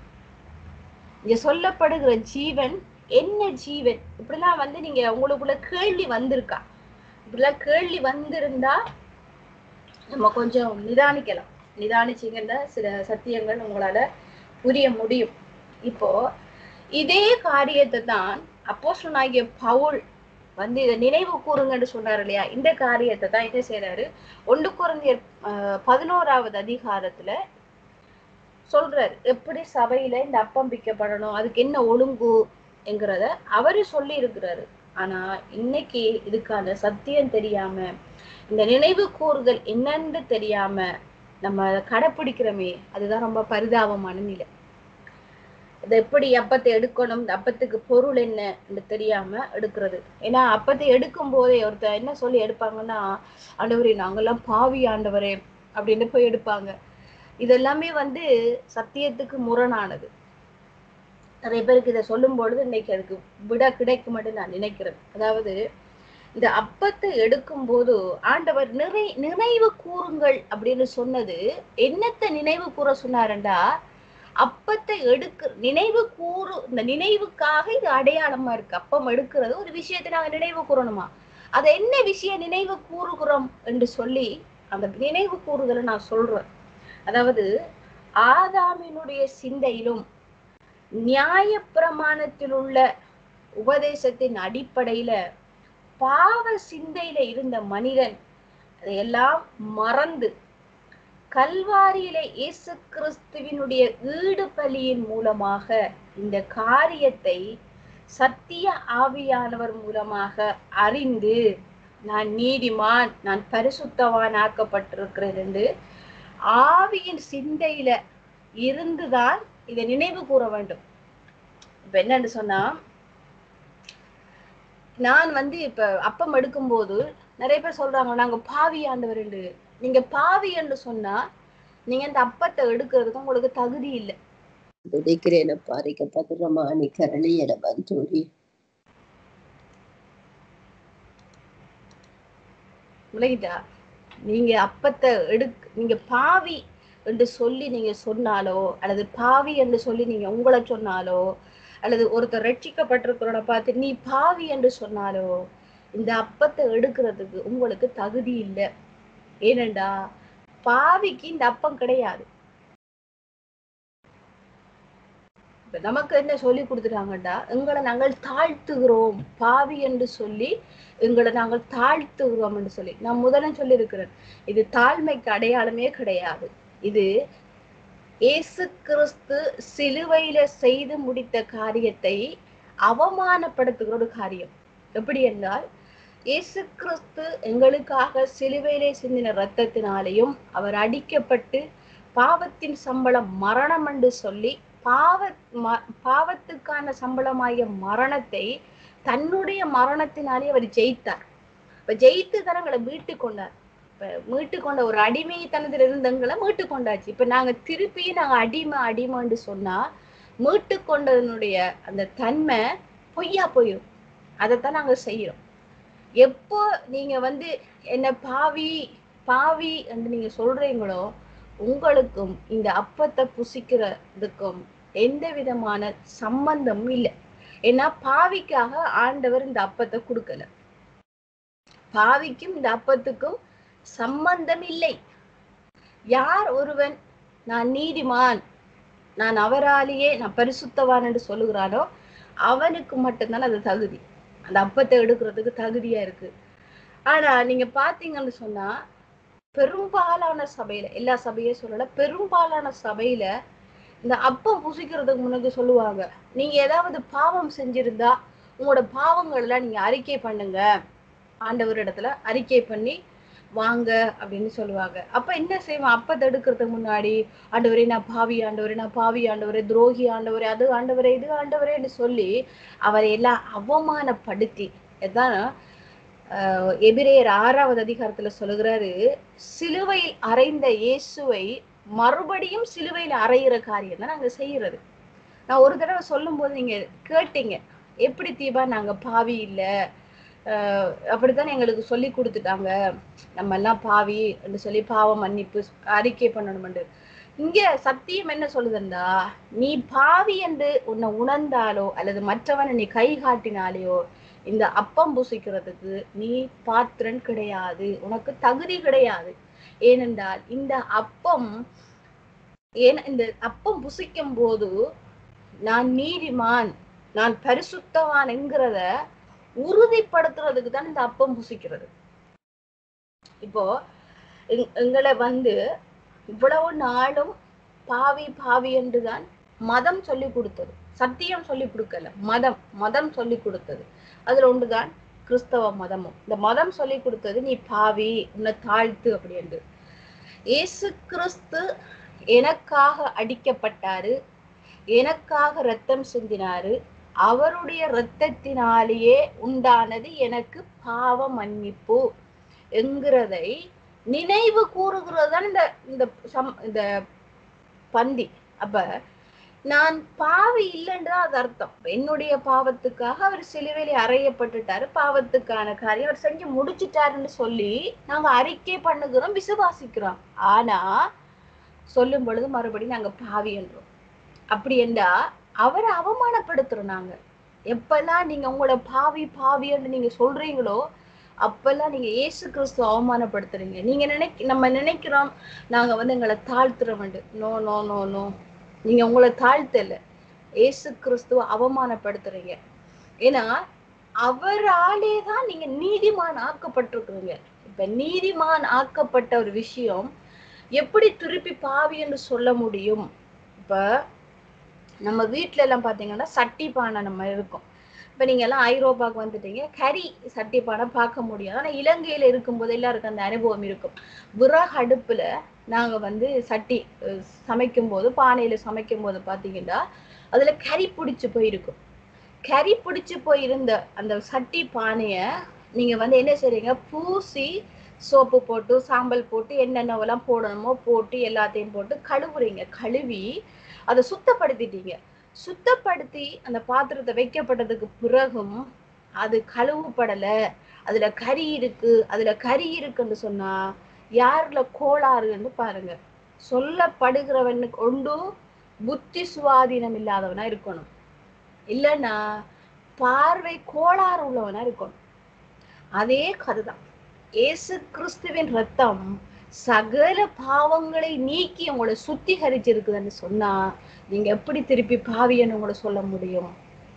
இங்க சொல்லப்படுகிற ஜீவன் என்ன ஜீவன் இப்படிலாம் வந்து நீங்க உங்களுக்குள்ள கேள்வி வந்திருக்கா இப்படிலாம் கேள்வி வந்திருந்தா நம்ம கொஞ்சம் நிதானிக்கலாம் நிதானிச்சீங்கன்னா சில சத்தியங்கள் உங்களால புரிய முடியும் இப்போ இதே காரியத்தை தான் அப்போஸ்தலனாகிய பவுல் வந்து இதை நினைவு கூறுங்கன்னு சொன்னார் இல்லையா இந்த காரியத்தை தான் என்ன செய்யறாரு ஒன்று குறைந்தியர் பதினோராவது அதிகாரத்துல சொல்றாரு எப்படி சபையில இந்த அப்பம் பிக்கப்படணும் அதுக்கு என்ன ஒழுங்கு என்கிறத அவரு சொல்லி இருக்கிறாரு ஆனா இன்னைக்கு இதுக்கான சத்தியம் தெரியாம இந்த நினைவு கூறுதல் என்னன்னு தெரியாம நம்ம அதை கடைப்பிடிக்கிறோமே அதுதான் ரொம்ப பரிதாபமான நிலை இது எப்படி அப்பத்தை எடுக்கணும் இந்த அப்பத்துக்கு பொருள் என்ன என்று தெரியாம எடுக்கிறது ஏன்னா அப்பத்தை எடுக்கும் போதே ஒருத்தர் என்ன சொல்லி எடுப்பாங்கன்னா ஆண்டவரே நாங்கெல்லாம் பாவி ஆண்டவரே அப்படின்னு போய் எடுப்பாங்க இதெல்லாமே வந்து சத்தியத்துக்கு முரணானது நிறைய பேருக்கு இதை சொல்லும் பொழுது இன்னைக்கு அதுக்கு விட கிடைக்கும் நான் நினைக்கிறேன் அதாவது இந்த அப்பத்தை எடுக்கும் போது ஆண்டவர் நிறை நினைவு கூறுங்கள் அப்படின்னு சொன்னது என்னத்தை நினைவு கூற சொன்னாருண்டா அப்பத்தை எடுக்க நினைவு கூறு இந்த நினைவுக்காக இது அடையாளமா இருக்கு அப்பம் எடுக்கிறது ஒரு விஷயத்தை நாங்க நினைவு கூறணுமா அது என்ன விஷயம் நினைவு கூறுகிறோம் என்று சொல்லி அந்த நினைவு கூறுதலை நான் சொல்றேன் அதாவது ஆதாமினுடைய சிந்தையிலும் நியாய பிரமாணத்தில் உள்ள உபதேசத்தின் அடிப்படையில பாவ சிந்தையில இருந்த மனிதன் அதையெல்லாம் மறந்து கல்வாரியில இயேசு கிறிஸ்துவினுடைய ஈடு பலியின் மூலமாக இந்த காரியத்தை சத்திய ஆவியானவர் மூலமாக அறிந்து நான் நீதிமான் நான் பரிசுத்தவான் ஆக்கப்பட்டிருக்கிறேன் என்று ஆவியின் சிந்தையில இருந்துதான் இதை நினைவு கூற வேண்டும் இப்ப என்னன்னு சொன்னா நான் வந்து இப்ப அப்பம் எடுக்கும்போது நிறைய பேர் சொல்றாங்க நாங்க பாவி ஆண்டவர் என்று நீங்க பாவி என்று சொன்னா நீங்க இந்த அப்பத்தை எடுக்கிறதுக்கு உங்களுக்கு தகுதி இல்லை துதிக்கிறேனப்பா அறிக்க பத்திரமா நீ கரளியட பந்தோடி விளங்கிட்டா நீங்க அப்பத்தை எடுக் நீங்க பாவி என்று சொல்லி நீங்க சொன்னாலோ அல்லது பாவி என்று சொல்லி நீங்க உங்களை சொன்னாலோ அல்லது ஒருத்தர் ரட்சிக்கப்பட்டிருக்கிறோட பார்த்து நீ பாவி என்று சொன்னாலோ இந்த அப்பத்தை எடுக்கிறதுக்கு உங்களுக்கு தகுதி இல்லை ஏனண்டா பாவிக்கு இந்த அப்பம் கிடையாது இப்ப நமக்கு என்ன சொல்லி கொடுத்துட்டாங்கடா எங்களை நாங்கள் தாழ்த்துகிறோம் பாவி என்று சொல்லி எங்களை நாங்கள் தாழ்த்துகிறோம் என்று சொல்லி நான் முதல்ல சொல்லியிருக்கிறேன் இது தாழ்மைக்கு அடையாளமே கிடையாது இது இயேசு கிறிஸ்து சிலுவையில செய்து முடித்த காரியத்தை அவமானப்படுத்துகிற ஒரு காரியம் எப்படி என்றால் இயேசு கிறிஸ்து எங்களுக்காக சிலுவையிலே சிந்தின இரத்தத்தினாலேயும் அவர் அடிக்கப்பட்டு பாவத்தின் சம்பளம் மரணம் என்று சொல்லி பாவ ம- பாவத்துக்கான சம்பளமாகிய மரணத்தை தன்னுடைய மரணத்தினாலே அவர் ஜெயித்தார் இப்ப ஜெயித்து தரங்களை மீட்டு கொண்டார் இப்ப மீட்டு கொண்ட ஒரு அடிமைத்தனத்தில் இருந்தவங்களை மீட்டு கொண்டாச்சு இப்ப நாங்க திருப்பி நாங்க அடிமை அடிமைன்னு சொன்னா மீட்டு கொண்டதனுடைய அந்த தன்மை பொய்யா போயிடும் அதைத்தான் நாங்க செய்யறோம் எப்போ நீங்க வந்து என்ன பாவி பாவி என்று நீங்க சொல்றீங்களோ உங்களுக்கும் இந்த அப்பத்தை புசிக்கிறதுக்கும் எந்த விதமான சம்பந்தமும் இல்லை ஏன்னா பாவிக்காக ஆண்டவர் இந்த அப்பத்தை கொடுக்கல பாவிக்கும் இந்த அப்பத்துக்கும் சம்பந்தம் இல்லை யார் ஒருவன் நான் நீதிமான் நான் அவராலேயே நான் பரிசுத்தவான் என்று சொல்லுகிறானோ அவனுக்கு மட்டும்தான் அது தகுதி அந்த அப்பத்தை எடுக்கிறதுக்கு தகுதியா இருக்கு ஆனா நீங்க பாத்தீங்கன்னு சொன்னா பெரும்பாலான சபையில எல்லா சபையும் சொல்லல பெரும்பாலான சபையில இந்த அப்பம் புசிக்கிறதுக்கு முன்னாடி சொல்லுவாங்க நீங்க ஏதாவது பாவம் செஞ்சிருந்தா உங்களோட பாவங்கள் எல்லாம் நீங்க அறிக்கை பண்ணுங்க ஆண்டவர் இடத்துல அறிக்கை பண்ணி வாங்க அப்படின்னு சொல்லுவாங்க அப்ப என்ன செய்வோம் அப்பத்தை எடுக்கிறதுக்கு முன்னாடி ஆண்டவரே நான் பாவி ஆண்டவரே நான் பாவி ஆண்டவரே துரோகி ஆண்டவரே அது ஆண்டவரே இது ஆண்டவரேன்னு சொல்லி அவரை எல்லாம் அவமானப்படுத்தி இதான் ஆஹ், எபிரேயர் ஆறாவது அதிகாரத்துல சொல்லுகிறாரு சிலுவையில் அறைந்த இயேசுவை மறுபடியும் சிலுவையில் அறையிற காரியம் தான் நாங்க செய்யறது நான் ஒரு தடவை சொல்லும்போது நீங்க கேட்டீங்க எப்படி தீபா நாங்க பாவி இல்ல ஆஹ், அப்படித்தான் எங்களுக்கு சொல்லி கொடுத்துட்டாங்க நம்ம எல்லாம் பாவி என்று சொல்லி பாவ மன்னிப்பு அறிக்கை பண்ணணும்னு இங்க சத்தியம் என்ன சொல்லுதுண்டா நீ பாவி என்று உன்னை உணர்ந்தாலோ அல்லது மற்றவனை நீ கை காட்டினாலேயோ இந்த அப்பம் புசிக்கிறதுக்கு நீ பாத்திரன் கிடையாது உனக்கு தகுதி கிடையாது ஏனென்றால் இந்த அப்பம் ஏன் இந்த அப்பம் புசிக்கும் போது நான் நீதிமான் நான் பரிசுத்தவான் என்கிறத உறுதிப்படுத்துறதுக்கு தான் இந்த அப்பம் புசிக்கிறது இப்போ எங்- எங்களை வந்து இவ்வளவு நாளும் பாவி பாவி என்றுதான் மதம் சொல்லி கொடுத்தது சத்தியம் சொல்லி கொடுக்கல மதம் மதம் சொல்லி கொடுத்தது அதுல ஒன்றுதான் கிறிஸ்தவ மதமும் இந்த மதம் சொல்லி கொடுத்தது நீ பாவி உன்னை தாழ்த்து அப்படி என்று இயேசு கிறிஸ்து எனக்காக அடிக்கப்பட்டாரு எனக்காக ரத்தம் சிந்தினாரு அவருடைய இரத்தத்தினாலேயே உண்டானது எனக்கு பாவ மன்னிப்பு என்கிறதை நினைவு கூறுகிறது தான் இந்த இந்த சம் இந்த பந்தி அப்ப நான் பாவி இல்லைன்னு தான் அது அர்த்தம் என்னுடைய பாவத்துக்காக அவர் சிலுவையில அறையப்பட்டுட்டாரு பாவத்துக்கான காரியம் அவர் செஞ்சு முடிச்சிட்டாருன்னு சொல்லி நாங்க அறிக்கை பண்ணுகிறோம் விசுவாசிக்கிறோம் ஆனா சொல்லும் பொழுது மறுபடியும் நாங்க பாவி என்றோம் அப்படி என்றா அவரை அவமானப்படுத்துறோம் நாங்க எப்பெல்லாம் நீங்க உங்களோட பாவி பாவின்னு நீங்க சொல்றீங்களோ அப்பெல்லாம் நீங்க இயேசு கிறிஸ்துவ அவமானப்படுத்துறீங்க நீங்க நினைக்க நம்ம நினைக்கிறோம் நாங்க வந்து எங்களை தாழ்த்துறோம் நோ நோ நோ நோ நீங்க உங்களை தாழ்த்தல இயேசு கிறிஸ்துவ அவமானப்படுத்துறீங்க ஏன்னா அவராலே தான் நீங்க நீதிமான் ஆக்கப்பட்டிருக்கிறீங்க இப்ப நீதிமான் ஆக்கப்பட்ட ஒரு விஷயம் எப்படி திருப்பி பாவி என்று சொல்ல முடியும் இப்ப நம்ம வீட்ல எல்லாம் பாத்தீங்கன்னா சட்டி பானை நம்ம இருக்கும் இப்ப நீங்க எல்லாம் ஐரோப்பாவுக்கு வந்துட்டீங்க கறி சட்டி பானை பார்க்க முடியாது ஆனா இலங்கையில இருக்கும்போது எல்லாருக்கும் அந்த அனுபவம் இருக்கும் விறகு அடுப்புல நாங்க வந்து சட்டி அஹ், சமைக்கும் போது பானையில சமைக்கும் போது பாத்தீங்கன்னா அதுல கறி பிடிச்சு போயிருக்கும் கறி பிடிச்சு போயிருந்த அந்த சட்டி பானைய நீங்க வந்து என்ன செய்றீங்க பூசி சோப்பு போட்டு சாம்பல் போட்டு என்னென்னவெல்லாம் போடணுமோ போட்டு எல்லாத்தையும் போட்டு கழுவுறீங்க கழுவி அதை சுத்தப்படுத்திட்டீங்க சுத்தப்படுத்தி அந்த பாத்திரத்தை வைக்கப்பட்டதுக்கு பிறகும் அது கழுவுப்படல அதுல கறி இருக்கு அதுல கறி இருக்குன்னு சொன்னா யாருல கோளாறுன்னு பாருங்க சொல்லப்படுகிறவனுக்கு ஒன்று புத்தி சுவாதீனம் இல்லாதவனா இருக்கணும் இல்லைன்னா பார்வை கோளாறு உள்ளவனா இருக்கணும் அதே கருதான் இயேசு கிறிஸ்துவின் ரத்தம் சகல பாவங்களை நீக்கி உங்களை சுத்திகரிச்சிருக்குதுன்னு சொன்னா நீங்க எப்படி திருப்பி பாவியன்னு உங்களை சொல்ல முடியும்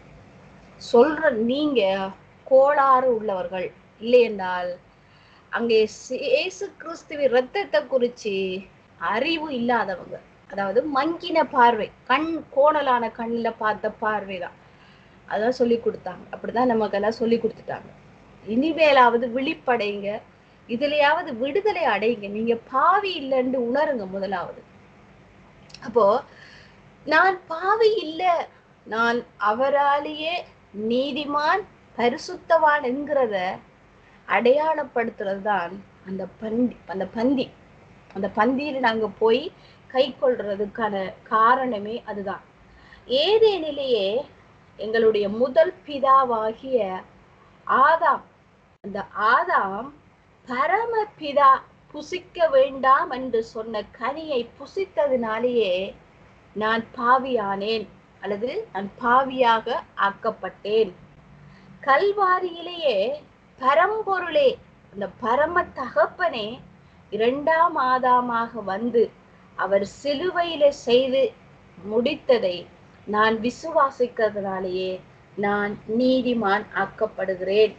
சொல்ற நீங்க கோளாறு உள்ளவர்கள் இல்லை என்றால் அங்கே சி- இயேசு கிறிஸ்துவின் ரத்தத்தை குறிச்சு அறிவு இல்லாதவங்க அதாவது மங்கின பார்வை கண் கோணலான கண்ணுல பார்த்த பார்வைதான் அதான் சொல்லி கொடுத்தாங்க அப்படிதான் நமக்கெல்லாம் சொல்லி கொடுத்துட்டாங்க இனிமேலாவது விழிப்படைங்க இதுலயாவது விடுதலை அடையுங்க நீங்க பாவி இல்லைன்னு உணருங்க முதலாவது அப்போ நான் பாவி இல்ல நான் அவராலேயே நீதிமான் பரிசுத்தவான் என்கிறத அடையாளப்படுத்துறது தான் அந்த பந்தி அந்த பந்தி அந்த பந்தியில் நாங்க போய் கை கொள்றதுக்கான காரணமே அதுதான் ஏதேனிலேயே எங்களுடைய முதல் பிதாவாகிய ஆதாம் அந்த ஆதாம் பரமபிதா புசிக்க வேண்டாம் என்று சொன்ன கனியை புசித்ததினாலேயே நான் பாவியானேன் அல்லது நான் பாவியாக ஆக்கப்பட்டேன் கல்வாரியிலேயே பரம்பொருளே அந்த பரம தகப்பனே இரண்டாம் ஆதாமாக வந்து அவர் சிலுவையில செய்து முடித்ததை நான் விசுவாசிக்கிறதுனாலேயே நான் நீதிமான் ஆக்கப்படுகிறேன்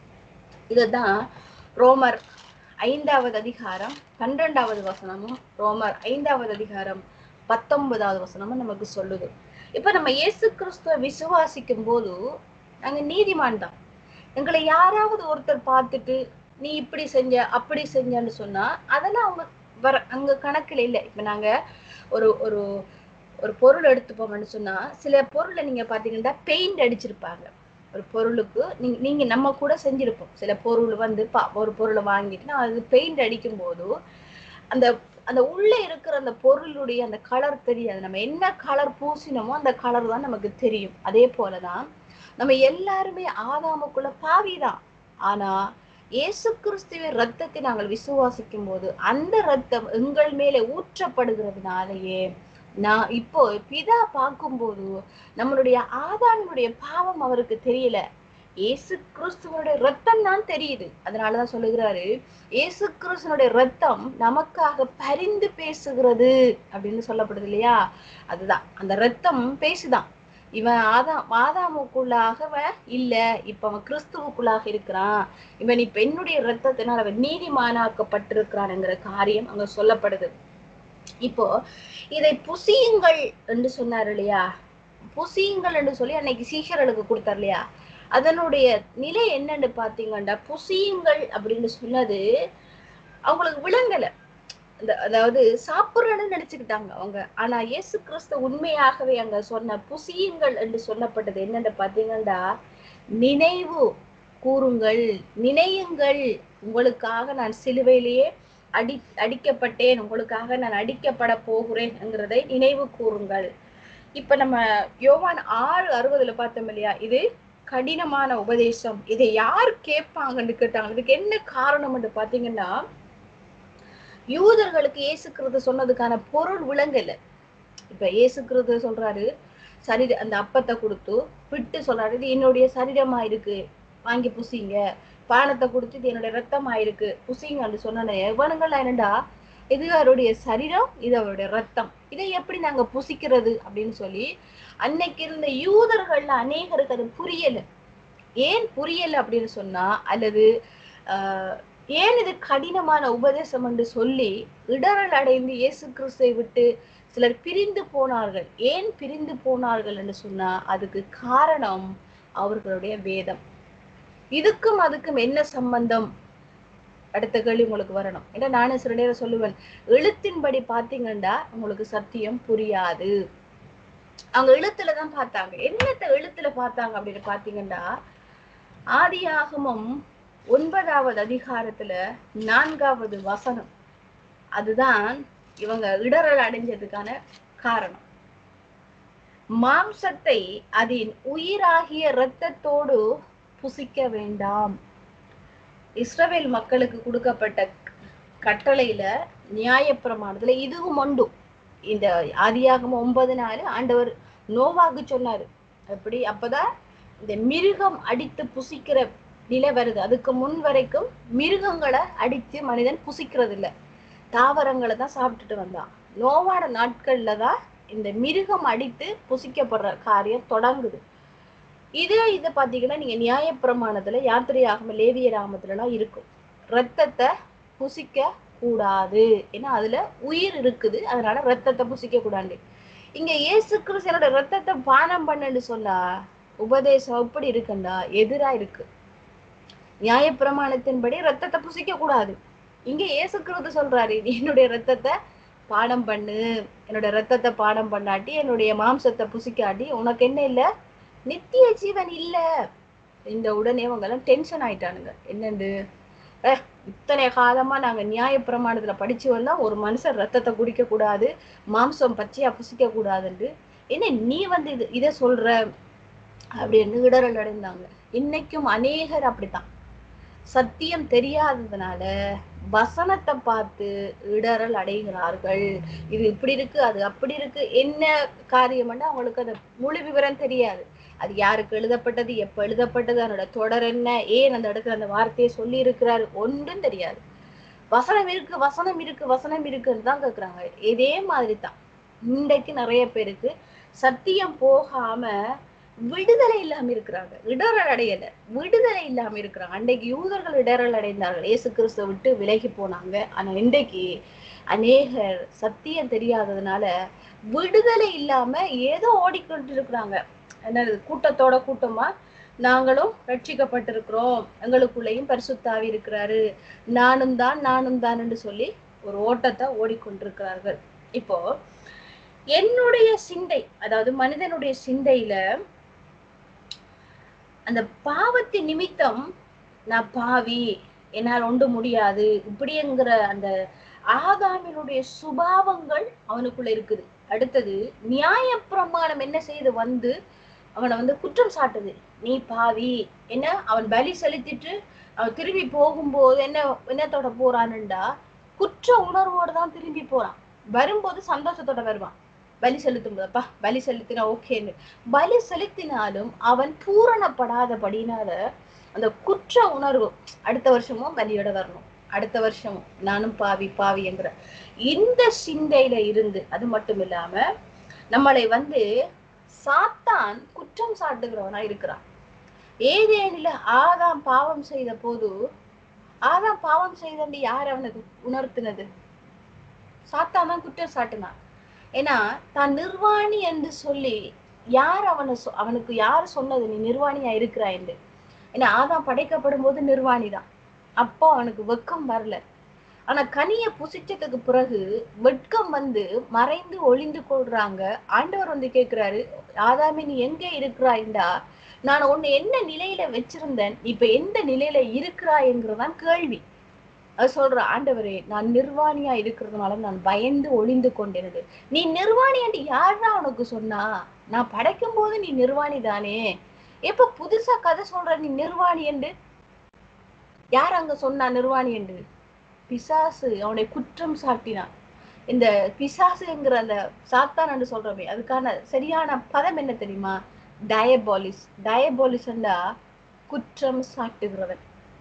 இதுதான் ரோமர் ஐந்தாவது அதிகாரம் பன்னிரெண்டாவது வசனமும் ரோமர் ஐந்தாவது அதிகாரம் பத்தொன்பதாவது வசனமும் நமக்கு சொல்லுது இப்ப நம்ம இயேசு கிறிஸ்துவ விசுவாசிக்கும் போது நாங்க நீதிமான் தான் எங்களை யாராவது ஒருத்தர் பார்த்துட்டு நீ இப்படி செஞ்ச அப்படி செஞ்சன்னு சொன்னா அதெல்லாம் அவங்க வர அங்க கணக்குல இல்லை இப்ப நாங்க ஒரு ஒரு ஒரு பொருள் எடுத்துப்போம்னு சொன்னா சில பொருளை நீங்க பாத்தீங்கன்னா பெயிண்ட் அடிச்சிருப்பாங்க ஒரு பொருளுக்கு நீங்க நீங்க நம்ம கூட செஞ்சிருப்போம் சில பொருள் வந்து பா- ஒரு பொருளை வாங்கிட்டு நான் அது பெயிண்ட் அடிக்கும் போது அந்த அந்த உள்ள இருக்கிற அந்த பொருளுடைய அந்த கலர் தெரியாது நம்ம என்ன கலர் பூசினோமோ அந்த கலர் தான் நமக்கு தெரியும் அதே போலதான் நம்ம எல்லாருமே ஆதாமுக்குள்ள பாவிதான் ஆனா இயேசு கிறிஸ்துவின் ரத்தத்தை நாங்கள் விசுவாசிக்கும் போது அந்த ரத்தம் எங்கள் மேலே ஊற்றப்படுகிறதுனாலயே நான் இப்போ பிதா பார்க்கும்போது நம்மளுடைய ஆதாமுடைய பாவம் அவருக்கு தெரியல இயேசு கிறிஸ்துவனுடைய ரத்தம் தான் தெரியுது அதனாலதான் சொல்லுகிறாரு இயேசு கிறிஸ்துவனுடைய ரத்தம் நமக்காக பரிந்து பேசுகிறது அப்படின்னு சொல்லப்படுது இல்லையா அதுதான் அந்த ரத்தம் பேசுதான் இவன் ஆதா ஆதாமுக்குள்ளாக அவன் இல்ல இப்ப அவன் கிறிஸ்துவுக்குள்ளாக இருக்கிறான் இவன் இப்ப என்னுடைய ரத்தத்தினால் அவன் நீதிமானாக்கப்பட்டிருக்கிறான்ங்கிற காரியம் அங்க சொல்லப்படுது இப்போ இதை புசியுங்கள் என்று சொன்னார் இல்லையா புசியுங்கள் என்று சொல்லி அன்னைக்கு சீஷர்களுக்கு கொடுத்தார் இல்லையா அதனுடைய நிலை என்னன்னு பாத்தீங்கன்னா புசியுங்கள் அப்படின்னு சொன்னது அவங்களுக்கு விளங்கல அந்த அதாவது சாப்பிடுறேன்னு நினைச்சுக்கிட்டாங்க அவங்க ஆனா இயேசு கிறிஸ்து உண்மையாகவே அங்க சொன்ன புசியுங்கள் என்று சொல்லப்பட்டது என்னன்னு பாத்தீங்கன்னா நினைவு கூறுங்கள் நினையுங்கள் உங்களுக்காக நான் சிலுவையிலேயே அடி அடிக்கப்பட்டேன் உங்களுக்காக நான் அடிக்கப்பட போகிறேன்ங்கிறதை நினைவு கூறுங்கள் இப்ப நம்ம யோவான் ஆறு அறுபதுல பார்த்தோம் இல்லையா இது கடினமான உபதேசம் இதை யார் கேட்பாங்கன்னு கேட்டாங்க இதுக்கு என்ன காரணம்னு பாத்தீங்கன்னா யூதர்களுக்கு இயேசு கிறிஸ்து சொன்னதுக்கான பொருள் விளங்கல இப்ப இயேசு கிறிஸ்து சொல்றாரு சரீர அந்த அப்பத்தை கொடுத்து விட்டு சொல்றாரு இது என்னுடைய சரீரமா இருக்கு வாங்கி புசிங்க பானத்தை கொடுத்து இது என்னுடைய ரத்தமா இருக்கு புசிங்கன்னு சொன்ன எவனுங்கள் என்னடா இது அவருடைய சரீரம் இது அவருடைய ரத்தம் இதை எப்படி நாங்க புசிக்கிறது அப்படின்னு சொல்லி அன்னைக்கு இருந்த யூதர்கள்ல அநேகருக்கு அது புரியல ஏன் புரியல அப்படின்னு சொன்னா அல்லது ஆஹ் ஏன் இது கடினமான உபதேசம் என்று சொல்லி இடரல் அடைந்து இயேசு கிறிஸ்துவை விட்டு சிலர் பிரிந்து போனார்கள் ஏன் பிரிந்து போனார்கள் என்று சொன்னா அதுக்கு காரணம் அவர்களுடைய வேதம் இதுக்கும் அதுக்கும் என்ன சம்பந்தம் அடுத்த கேள்வி உங்களுக்கு வரணும் ஏன்னா நானே சில நேரம் சொல்லுவேன் எழுத்தின்படி பாத்தீங்கன்னா உங்களுக்கு சத்தியம் புரியாது அவங்க எழுத்துலதான் பார்த்தாங்க என்னத்த எழுத்துல பார்த்தாங்க அப்படின்னு பாத்தீங்கன்னா ஆதியாகமம் ஒன்பதாவது அதிகாரத்துல நான்காவது வசனம் அதுதான் இவங்க இடரல் அடைஞ்சதுக்கான காரணம் மாம்சத்தை அதன் உயிராகிய இரத்தத்தோடு புசிக்க வேண்டாம் இஸ்ரவேல் மக்களுக்கு கொடுக்கப்பட்ட கட்டளையில நியாயப்பிரமாணத்துல இதுவும் உண்டு இந்த ஆதியாகமம் ஒன்பது நாலு ஆண்டவர் நோவாக்கு சொன்னாரு அப்படி அப்பதான் இந்த மிருகம் அடித்து புசிக்கிற நிலை வருது அதுக்கு முன் வரைக்கும் மிருகங்களை அடித்து மனிதன் புசிக்கிறது இல்ல தாவரங்களை தான் சாப்பிட்டுட்டு வந்தான் நோவாட நாட்கள்ல தான் இந்த மிருகம் அடித்து புசிக்கப்படுற காரியம் தொடங்குது இதே இது பாத்தீங்கன்னா நீங்க நியாயப்பிரமாணத்துல யாத்திரையாகம லேவிய ராமத்துல எல்லாம் இருக்கும் ரத்தத்தை புசிக்க கூடாது ஏன்னா அதுல உயிர் இருக்குது அதனால ரத்தத்தை புசிக்க கூடாது இங்க இயேசு கிறிஸ்தனோட ரத்தத்தை பானம் பண்ணுன்னு சொன்னா உபதேசம் எப்படி இருக்குண்டா எதிரா இருக்கு நியாயப்பிரமாணத்தின்படி ரத்தத்தை புசிக்க கூடாது இங்க இயேசு கிறிஸ்து சொல்றாரு நீ என்னுடைய ரத்தத்தை பாடம் பண்ணு என்னோட ரத்தத்தை பாடம் பண்ணாட்டி என்னுடைய மாம்சத்தை புசிக்காட்டி உனக்கு என்ன இல்ல நித்திய ஜீவன் இல்ல இந்த உடனே அவங்க எல்லாம் டென்ஷன் ஆயிட்டானுங்க என்னண்டு அஹ், இத்தனை காலமா நாங்க நியாய பிரமாணத்துல படிச்சு வந்தா ஒரு மனுஷன் ரத்தத்தை குடிக்க கூடாது மாம்சம் பச்சையா புசிக்க கூடாதுன்னு என்ன நீ வந்து இது இதை சொல்ற அப்படின்னு இடரல் அடைந்தாங்க இன்னைக்கும் அநேகர் அப்படித்தான் சத்தியம் தெரியாததுனால வசனத்தை பார்த்து இடரல் அடைகிறார்கள் இது இப்படி இருக்கு அது அப்படி இருக்கு என்ன காரியம்னா அவங்களுக்கு அந்த முழு விவரம் தெரியாது அது யாருக்கு எழுதப்பட்டது எப்ப எழுதப்பட்டது அதனோட தொடர் என்ன ஏன் அந்த இடத்துல அந்த வார்த்தையை சொல்லி இருக்கிறாரு ஒன்றும் தெரியாது வசனம் இருக்கு வசனம் இருக்கு வசனம் இருக்குன்னு தான் கேக்குறாங்க இதே மாதிரி தான் இன்றைக்கு நிறைய பேருக்கு சத்தியம் போகாம விடுதலை இல்லாம இருக்கிறாங்க இடரல் அடையல விடுதலை இல்லாம இருக்கிறாங்க அன்றைக்கு யூதர்கள் இடரல் அடைந்தார்கள் இயேசு கிறிஸ்துவை விட்டு விலகி போனாங்க ஆனா இன்றைக்கு அநேகர் சத்தியம் தெரியாததுனால விடுதலை இல்லாம ஏதோ ஓடிக்கொண்டு இருக்கிறாங்க என்னது கூட்டத்தோட கூட்டமா நாங்களும் ரட்சிக்கப்பட்டிருக்கிறோம் எங்களுக்குள்ளேயும் பரிசுத்தாவி இருக்கிறாரு நானும் தான் நானும் தான் என்று சொல்லி ஒரு ஓட்டத்தை ஓடிக்கொண்டிருக்கிறார்கள் இப்போ என்னுடைய சிந்தை அதாவது மனிதனுடைய சிந்தையில அந்த பாவத்தின் நிமித்தம் நான் பாவி என்னால் ஒன்று முடியாது இப்படிங்கிற அந்த ஆதாமினுடைய சுபாவங்கள் அவனுக்குள்ள இருக்குது அடுத்தது நியாய பிரமாணம் என்ன செய்து வந்து அவனை வந்து குற்றம் சாட்டுது நீ பாவி என்ன அவன் பலி செலுத்திட்டு அவன் திரும்பி போகும்போது என்ன என்னத்தோட போறான்டா குற்ற உணர்வோட தான் திரும்பி போறான் வரும்போது சந்தோஷத்தோட வருவான் பலி செலுத்தும் போதப்பா பலி செலுத்தினா ஓகேன்னு பலி செலுத்தினாலும் அவன் பூரணப்படாதபடினால அந்த குற்ற உணர்வு அடுத்த வருஷமும் பலியோட வரணும் அடுத்த வருஷமும் நானும் பாவி பாவிங்கிற இந்த சிந்தையில இருந்து அது மட்டும் இல்லாம நம்மளை வந்து சாத்தான் குற்றம் சாட்டுகிறவனா இருக்கிறான் ஏதேனில ஆதாம் பாவம் செய்த போது ஆதாம் பாவம் செய்தண்டு யார் அவனுக்கு உணர்த்தினது சாத்தான் தான் குற்றம் சாட்டினான் ஏன்னா தான் நிர்வாணி என்று சொல்லி யார் அவனை சொ- அவனுக்கு யார் சொன்னது நீ நிர்வாணியா இருக்கிறாய் என்று ஏன்னா ஆதாம் படைக்கப்படும் போது நிர்வாணி தான் அப்போ அவனுக்கு வெக்கம் வரல ஆனா கனிய புசிச்சதுக்கு பிறகு வெட்கம் வந்து மறைந்து ஒளிந்து கொள்றாங்க ஆண்டவர் வந்து கேக்குறாரு ஆதாமே நீ எங்க இருக்கிறாய்டா நான் உன்னை என்ன நிலையில வச்சிருந்தேன் இப்ப எந்த நிலையில இருக்கிறாய்ங்கிறதான் கேள்வி அது சொல்ற ஆண்டவரே நான் நிர்வாணியா இருக்கிறதுனால நான் பயந்து ஒளிந்து கொண்டேனது நீ நிர்வாணி என்று யாரா உனக்கு சொன்னா நான் படைக்கும் போது நீ நிர்வாணி தானே எப்ப புதுசா கதை சொல்ற நீ நிர்வாணி என்று யார் அங்க சொன்னா நிர்வாணி என்று பிசாசு அவனை குற்றம் சாட்டினான் இந்த பிசாசுங்கிற அந்த சாத்தான் என்று சொல்றோமே அதுக்கான சரியான பதம் என்ன தெரியுமா டயபாலிஸ் டயபாலிஸ்ண்டா குற்றம் சாட்டுகிறவன்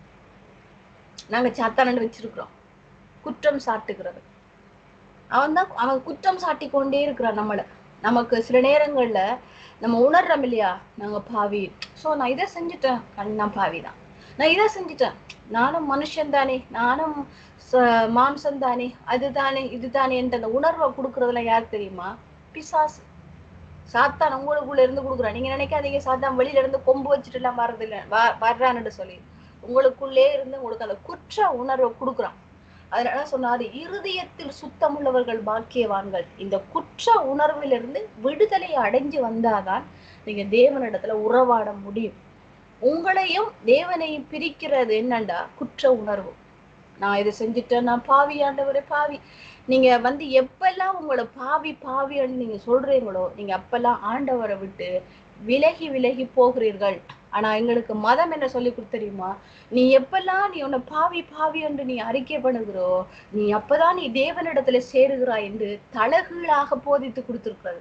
நாங்க சாத்தானு வச்சிருக்கிறோம் குற்றம் சாட்டுகிறவன் அவன் தான் அவன் குற்றம் சாட்டி கொண்டே இருக்கிறான் நம்மள நமக்கு சில நேரங்கள்ல நம்ம உணர்றோம் இல்லையா நாங்க பாவி சோ நான் இதை செஞ்சுட்டேன் கண் நான் பாவி தான் நான் இதை செஞ்சுட்டேன் நானும் மனுஷன் தானே நானும் ச- மாம்சம் தானே அதுதானே இதுதானே என்ற அந்த உணர்வை கொடுக்கறதுல யார் தெரியுமா பிசாசு சாத்தான் உங்களுக்குள்ள இருந்து கொடுக்குறான் நீங்க நினைக்காதீங்க சாத்தான் வெளியில இருந்து கொம்பு வச்சுட்டு எல்லாம் வர்றது இல்ல வ- வர்றான்னு சொல்லி உங்களுக்குள்ளே இருந்து உங்களுக்கு அந்த குற்ற உணர்வை கொடுக்குறான் அதனால சொன்னாரு இருதயத்தில் சுத்தமுள்ளவர்கள் பாக்கியவான்கள் இந்த குற்ற உணர்விலிருந்து விடுதலை அடைஞ்சு வந்தாதான் நீங்க தேவனிடத்துல உறவாட முடியும் உங்களையும் தேவனையும் பிரிக்கிறது என்னண்டா குற்ற உணர்வு நான் இதை செஞ்சுட்டேன் நான் பாவி ஆண்டவரே பாவி நீங்க வந்து எப்பெல்லாம் உங்களை பாவி பாவின்னு நீங்க சொல்றீங்களோ நீங்க அப்பெல்லாம் ஆண்டவரை விட்டு விலகி விலகி போகிறீர்கள் ஆனா எங்களுக்கு மதம் என்ன சொல்லி கொடுத்தறியுமா நீ எப்பெல்லாம் நீ உன்னை பாவி பாவி என்று நீ அறிக்கை பண்ணுகிறோ நீ அப்பதான் நீ தேவனிடத்துல சேருகிறாய் என்று தலகீழாக போதித்து கொடுத்திருக்கிறது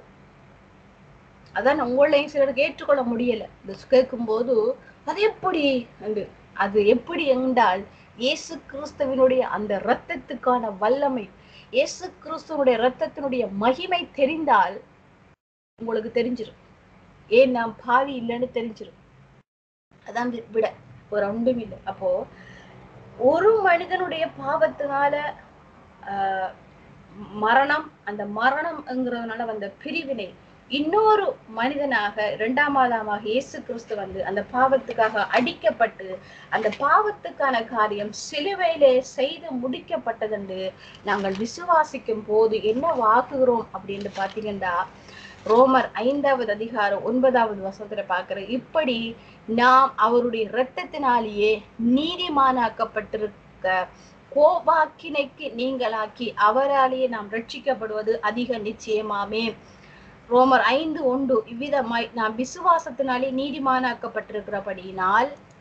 அதான் உங்களையும் சிலருக்கு ஏற்றுக்கொள்ள முடியல இது கேட்கும் போது அது எப்படி என்று அது எப்படி என்றால் இயேசு கிறிஸ்துவினுடைய அந்த இரத்தத்துக்கான வல்லமை இயேசு கிறிஸ்துவனுடைய இரத்தத்தினுடைய மகிமை தெரிந்தால் உங்களுக்கு தெரிஞ்சிடும் ஏன் நாம் பாவி இல்லைன்னு தெரிஞ்சிடும் அதான் வி- விட ஒரு ஒன்றும் இல்லை அப்போ ஒரு மனிதனுடைய பாவத்தினால ஆஹ் மரணம் அந்த மரணம்ங்கிறதுனால வந்த பிரிவினை இன்னொரு மனிதனாக இரண்டாம் ஆதாமாக இயேசு கிறிஸ்து வந்து அந்த பாவத்துக்காக அடிக்கப்பட்டு அந்த பாவத்துக்கான காரியம் சிலுவையிலே செய்து முடிக்கப்பட்டதென்று நாங்கள் விசுவாசிக்கும் போது என்ன வாக்குகிறோம் அப்படின்னு பாத்தீங்கன்னா ரோமர் ஐந்தாவது அதிகாரம் ஒன்பதாவது வசனத்துல பாக்குற இப்படி நாம் அவருடைய இரத்தத்தினாலேயே நீதிமானாக்கப்பட்டிருக்க கோபாக்கினைக்கு நீங்களாக்கி அவராலேயே நாம் ரட்சிக்கப்படுவது அதிக நிச்சயமாமே ரோமர் ஐந்து ஒன்று இவ்விதமாய் நாம் விசுவாசத்தினாலே நீதிமானாக்கப்பட்டிருக்கிறபடியினால்